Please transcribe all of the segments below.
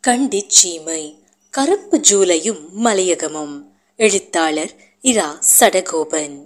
கண்டிச் சீமை கருப்பு ஜூலையும் மலையகமும் எழுத்தாளர் இரா சடகோபன்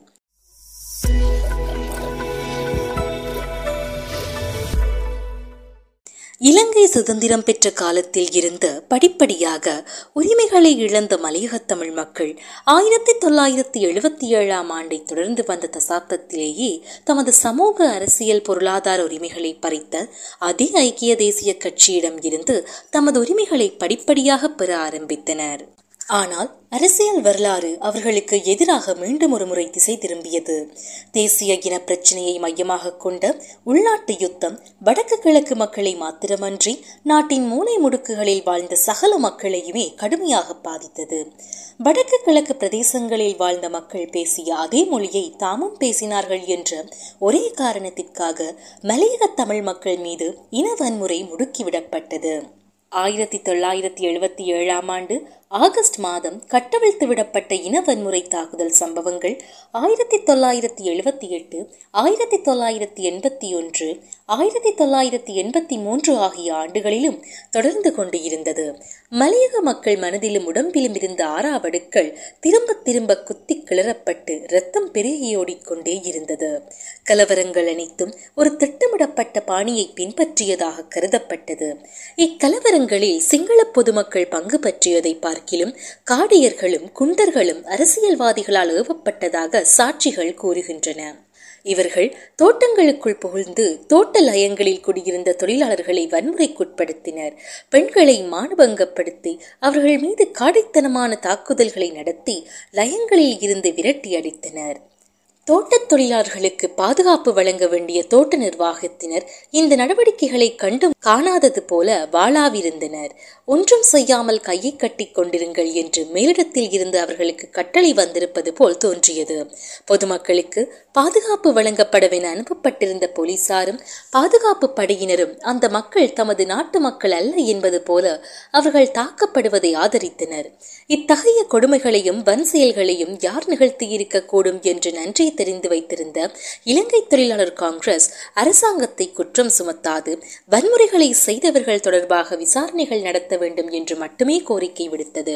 இலங்கை சுதந்திரம் பெற்ற காலத்தில் இருந்து படிப்படியாக உரிமைகளை இழந்த மலையகத் தமிழ் மக்கள் ஆயிரத்தி தொள்ளாயிரத்தி எழுபத்தி ஏழாம் ஆண்டை தொடர்ந்து வந்த தசாப்தத்திலேயே தமது சமூக அரசியல் பொருளாதார உரிமைகளை பறித்த அதே ஐக்கிய தேசிய கட்சியிடம் இருந்து தமது உரிமைகளை படிப்படியாக பெற ஆரம்பித்தனர் ஆனால் அரசியல் வரலாறு அவர்களுக்கு எதிராக மீண்டும் ஒரு முறை திசை திரும்பியது தேசிய இன பிரச்சனையை மையமாக கொண்ட உள்நாட்டு யுத்தம் வடக்கு கிழக்கு மக்களை மாத்திரமன்றி நாட்டின் மூலை முடுக்குகளில் வாழ்ந்த சகல மக்களையுமே கடுமையாக பாதித்தது வடக்கு கிழக்கு பிரதேசங்களில் வாழ்ந்த மக்கள் பேசிய அதே மொழியை தாமும் பேசினார்கள் என்ற ஒரே காரணத்திற்காக மலையக தமிழ் மக்கள் மீது இன வன்முறை முடுக்கிவிடப்பட்டது ஆயிரத்தி தொள்ளாயிரத்தி எழுபத்தி ஏழாம் ஆண்டு ஆகஸ்ட் மாதம் கட்டவிழ்த்து விடப்பட்ட இன வன்முறை தாக்குதல் சம்பவங்கள் ஆயிரத்தி தொள்ளாயிரத்தி எழுபத்தி எட்டு ஆயிரத்தி தொள்ளாயிரத்தி எண்பத்தி ஒன்று ஆயிரத்தி தொள்ளாயிரத்தி எண்பத்தி மூன்று ஆகிய ஆண்டுகளிலும் தொடர்ந்து கொண்டு இருந்தது மலையக மக்கள் மனதிலும் உடம்பிலும் இருந்த ஆறாவடுக்கள் திரும்ப திரும்ப குத்தி கிளறப்பட்டு ரத்தம் பெருகியோடிக்கொண்டே இருந்தது கலவரங்கள் அனைத்தும் ஒரு திட்டமிடப்பட்ட பாணியை பின்பற்றியதாக கருதப்பட்டது இக்கலவரங்களில் சிங்கள பொதுமக்கள் பங்கு பற்றியதை பார்க்கிலும் காடியர்களும் குண்டர்களும் அரசியல்வாதிகளால் ஏவப்பட்டதாக சாட்சிகள் கூறுகின்றன இவர்கள் தோட்டங்களுக்குள் புகுந்து தோட்ட லயங்களில் குடியிருந்த தொழிலாளர்களை வன்முறைக்குட்படுத்தினர் பெண்களை மானபங்கப்படுத்தி அவர்கள் மீது காடைத்தனமான தாக்குதல்களை நடத்தி லயங்களில் இருந்து விரட்டி அடித்தனர் தோட்டத் தொழிலாளர்களுக்கு பாதுகாப்பு வழங்க வேண்டிய தோட்ட நிர்வாகத்தினர் இந்த நடவடிக்கைகளை கண்டும் காணாதது போல வாளாவிருந்தனர் ஒன்றும் செய்யாமல் கையை கட்டி கொண்டிருங்கள் என்று மேலிடத்தில் இருந்து அவர்களுக்கு கட்டளை வந்திருப்பது போல் தோன்றியது பொதுமக்களுக்கு பாதுகாப்பு வழங்கப்படவென அனுப்பப்பட்டிருந்த போலீசாரும் பாதுகாப்பு படையினரும் அந்த மக்கள் தமது நாட்டு மக்கள் அல்ல என்பது போல அவர்கள் தாக்கப்படுவதை ஆதரித்தனர் இத்தகைய கொடுமைகளையும் வன் செயல்களையும் யார் நிகழ்த்தியிருக்கக்கூடும் என்று நன்றி தெரிந்து வைத்திருந்த இலங்கை தொழிலாளர் காங்கிரஸ் அரசாங்கத்தை குற்றம் சுமத்தாது வன்முறைகளை செய்தவர்கள் தொடர்பாக விசாரணைகள் நடத்த வேண்டும் என்று மட்டுமே கோரிக்கை விடுத்தது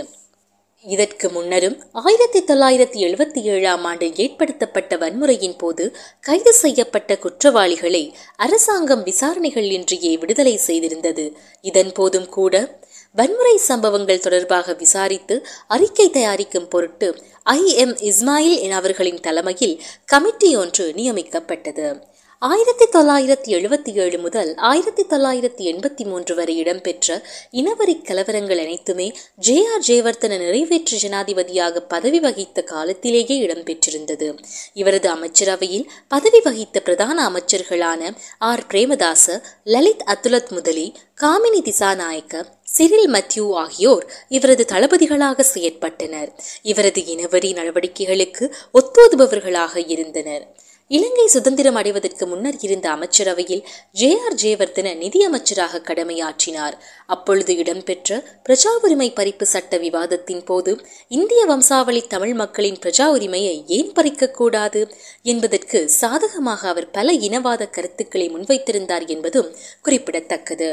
இதற்கு முன்னரும் ஆயிரத்தி தொள்ளாயிரத்தி எழுபத்தி ஏழாம் ஆண்டில் ஏற்படுத்தப்பட்ட வன்முறையின் போது கைது செய்யப்பட்ட குற்றவாளிகளை அரசாங்கம் விசாரணைகள் இன்றியே விடுதலை செய்திருந்தது இதன் போதும் கூட வன்முறை சம்பவங்கள் தொடர்பாக விசாரித்து அறிக்கை தயாரிக்கும் பொருட்டு ஐ எம் இஸ்மாயில் என அவர்களின் தலைமையில் கமிட்டி ஒன்று நியமிக்கப்பட்டது ஆயிரத்தி தொள்ளாயிரத்தி எழுபத்தி ஏழு முதல் ஆயிரத்தி தொள்ளாயிரத்தி எண்பத்தி மூன்று வரை இடம்பெற்ற இனவரி கலவரங்கள் அனைத்துமே ஜே ஆர் ஜெயவர்தன நிறைவேற்று ஜனாதிபதியாக பதவி வகித்த காலத்திலேயே இடம்பெற்றிருந்தது இவரது அமைச்சரவையில் பதவி வகித்த பிரதான அமைச்சர்களான R Premadasa Lalith Athulathmudali Gamini Dissanayake Cyril மத்யூ ஆகியோர் இவரது தளபதிகளாக செயற்பட்டனர் இவரது இனவரி நடவடிக்கைகளுக்கு ஒத்தோதுபவர்களாக இருந்தனர் இலங்கை சுதந்திரம் அடைவதற்கு முன்னர் இருந்த அமைச்சரவையில் ஜே ஆர் ஜெயவர்தன நிதி அமைச்சராக கடமையாற்றினார் அப்பொழுது இடம்பெற்ற பிரஜா உரிமை பறிப்பு சட்ட விவாதத்தின் போது இந்திய வம்சாவளி தமிழ் மக்களின் பிரஜா உரிமையை ஏன் பறிக்கக்கூடாது என்பதற்கு சாதகமாக அவர் பல இனவாத கருத்துக்களை முன்வைத்திருந்தார் என்பதும் குறிப்பிடத்தக்கது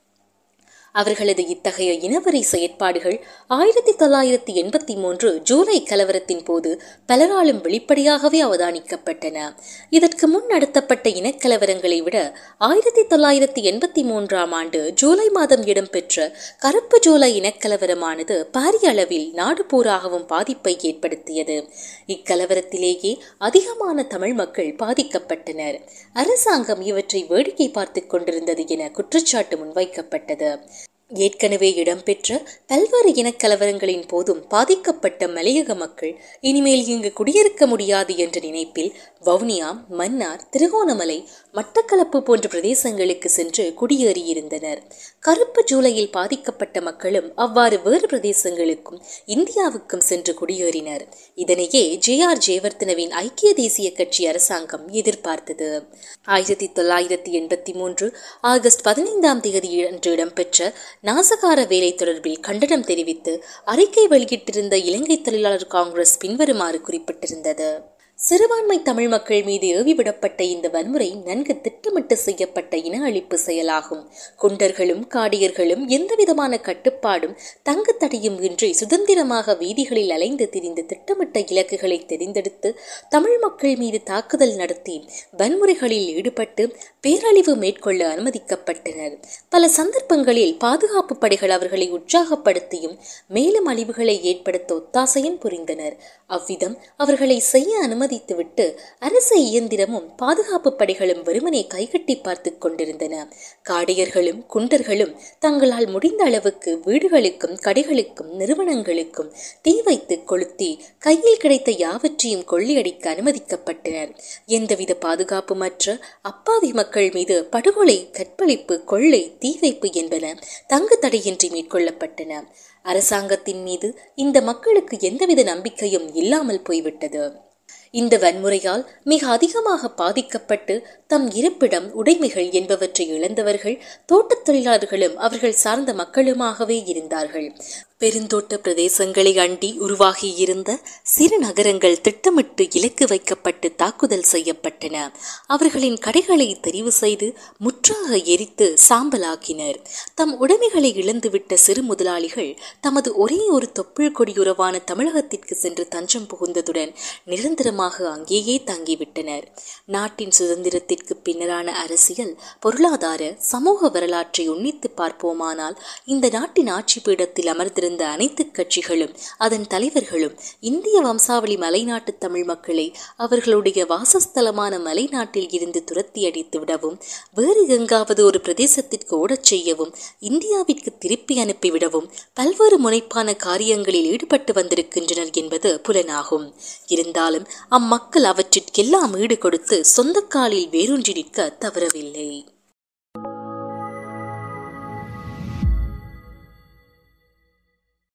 அவர்களது இத்தகைய இனவரி செயற்பாடுகள் ஆயிரத்தி தொள்ளாயிரத்தி எண்பத்தி மூன்று ஜூலை கலவரத்தின் போது பலராலும் வெளிப்படையாகவே அவதானிக்கப்பட்டன இதற்கு முன் நடத்தப்பட்ட இனக்கலவரங்களை விட ஆயிரத்தி தொள்ளாயிரத்தி எண்பத்தி மூன்றாம் ஆண்டு ஜூலை மாதம் இடம்பெற்ற கருப்பு ஜூலை இனக்கலவரமானது பாரிய அளவில் நாடு பூராகவும் பாதிப்பை ஏற்படுத்தியது இக்கலவரத்திலேயே அதிகமான தமிழ் மக்கள் பாதிக்கப்பட்டனர் அரசாங்கம் இவற்றை வேடிக்கை பார்த்துக் கொண்டிருந்தது என குற்றச்சாட்டு முன்வைக்கப்பட்டது ஏற்கனவே இடம்பெற்ற பல்வேறு இனக்கலவரங்களின் போதும் பாதிக்கப்பட்ட மலையக மக்கள் இனிமேல் இங்கு குடியிருக்க முடியாது என்ற நினைப்பில் வவுனியா மன்னார் திருகோணமலை மட்டக்களப்பு போன்ற பிரதேசங்களுக்கு சென்று குடியேறியிருந்தனர் கருப்பு ஜூலையில் பாதிக்கப்பட்ட மக்களும் அவ்வாறு வேறு பிரதேசங்களுக்கும் இந்தியாவுக்கும் சென்று குடியேறினர் இதனையே ஜே ஆர் ஜெயவர்தனவின் ஐக்கிய தேசிய கட்சி அரசாங்கம் எதிர்பார்த்தது ஆயிரத்தி தொள்ளாயிரத்தி எண்பத்தி மூன்று ஆகஸ்ட் பதினைந்தாம் தேதி அன்று இடம்பெற்ற நாசகார வேலை தொடர்பில் கண்டனம் தெரிவித்து அறிக்கை வெளியிட்டிருந்த இலங்கை தொழிலாளர் காங்கிரஸ் பின்வருமாறு குறிப்பிட்டிருந்தது சிறுபான்மை தமிழ் மக்கள் மீது ஏவிவிடப்பட்ட இந்த வன்முறை நன்கு திட்டமிட்டு செய்யப்பட்ட இன அழிப்பு செயலாகும் குண்டர்களும் காடியர்களும் எந்தவிதமான கட்டுப்பாடும் தங்கு தடையும் இன்றி சுதந்திரமாக வீதிகளில் அலைந்து திரிந்து திட்டமிட்ட இலக்குகளை தெரிந்தெடுத்து தமிழ் மக்கள் மீது தாக்குதல் நடத்தி வன்முறைகளில் ஈடுபட்டு பேரழிவு மேற்கொள்ள அனுமதிக்கப்பட்டனர் பல சந்தர்ப்பங்களில் பாதுகாப்பு படைகள் அவர்களை உற்சாகப்படுத்தியும் மேலும் அழிவுகளை ஏற்படுத்த ஒத்தாசையும் புரிந்தனர் அவ்விதம் அவர்களை செய்ய அனுமதித்துவிட்டு அரச இயந்திரமும் பாதுகாப்பு படைகளும் வெறுமனே கைகட்டி பார்த்து கொண்டிருந்தன காடையர்களும் குண்டர்களும் தங்களால் முடிந்த அளவுக்கு வீடுகளுக்கும் கடைகளுக்கும் நிறுவனங்களுக்கும் தீ வைத்து கொளுத்தி கையில் கிடைத்த யாவற்றையும் கொள்ளையடிக்க அனுமதிக்கப்பட்டனர் எந்தவித பாதுகாப்புமற்ற அப்பாவி மக்கள் மீது படுகொலை கற்பழிப்பு கொள்ளை தீ வைப்பு என்பன தங்கு தடையின்றி மேற்கொள்ளப்பட்டன அரசாங்கத்தின் மீது இந்த மக்களுக்கு எந்தவித நம்பிக்கையும் இல்லாமல் போய்விட்டது இந்த வன்முறையால் மிக அதிகமாக பாதிக்கப்பட்டு தம் இருப்பிடம் உடைமைகள் என்பவற்றை இழந்தவர்கள் தோட்டத் தொழிலாளர்களும் அவர்கள் சார்ந்த மக்களுமாகவே இருந்தார்கள் பெருந்தோட்ட பிரதேசங்களை அண்டி உருவாகியிருந்த சிறு நகரங்கள் திட்டமிட்டு இலக்கு வைக்கப்பட்டு தாக்குதல் செய்யப்பட்டன அவர்களின் கடைகளை தெரிவு செய்து முற்றாக எரித்து சாம்பலாக்கினர் தம் உடைமைகளை இழந்துவிட்ட சிறு முதலாளிகள் தமது ஒரே ஒரு தொப்புள் கொடியுறவான தமிழகத்திற்கு சென்று தஞ்சம் புகுந்ததுடன் நிரந்தரமாக அங்கேயே தங்கிவிட்டனர் நாட்டின் சுதந்திரத்திற்கு பின்னரான அரசியல் பொருளாதார சமூக வரலாற்றை உன்னித்து பார்ப்போமானால் இந்த நாட்டின் ஆட்சி பீடத்தில் அமர்ந்திருந்த இருந்த அனைத்து கட்சிகளும் அதன் தலைவர்களும் இந்திய வம்சாவளி மலைநாட்டு தமிழ் மக்களை அவர்களுடைய வாசஸ்தலமான மலைநாட்டில் இருந்து துரத்தி அடித்து விடவும் வேறு எங்காவது ஒரு பிரதேசத்திற்கு ஓடச் செய்யவும் இந்தியாவிற்கு திருப்பி அனுப்பிவிடவும் பல்வேறு முனைப்பான காரியங்களில் ஈடுபட்டு வந்திருக்கின்றனர் என்பது புலனாகும் இருந்தாலும் அம்மக்கள் அவற்றிற்கெல்லாம் ஈடு கொடுத்து சொந்த காலில் வேரூன்றி நிற்க தவறவில்லை